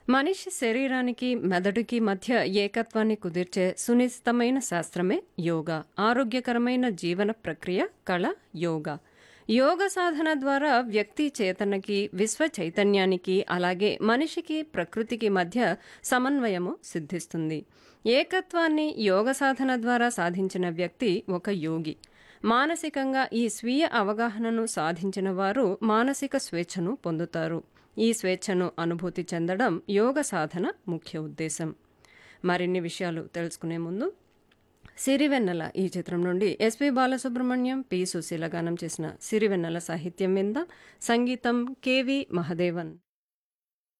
మనిషి శరీరానికి మెదడుకి మధ్య ఏకత్వాన్ని కుదిర్చే సునిశ్చితమైన శాస్త్రమే యోగా ఆరోగ్యకరమైన జీవన ప్రక్రియ కళ యోగా యోగ సాధన ద్వారా వ్యక్తి చేతనకి విశ్వ చైతన్యానికి అలాగే మనిషికి ప్రకృతికి మధ్య సమన్వయము సిద్ధిస్తుంది ఏకత్వాన్ని యోగ సాధన ద్వారా సాధించిన వ్యక్తి ఒక యోగి మానసికంగా ఈ స్వీయ అవగాహనను సాధించిన వారు మానసిక స్వేచ్ఛను పొందుతారు ఈ స్వేచ్ఛను అనుభూతి చెందడం యోగ సాధన ముఖ్య ఉద్దేశం మరిన్ని విషయాలు తెలుసుకునే ముందు సిరివెన్నెల ఈ చిత్రం నుండి ఎస్పి బాలసుబ్రహ్మణ్యం పి సుశీల గానం చేసిన సిరివెన్నెల సాహిత్యం విందాం సంగీతం కెవి మహదేవన్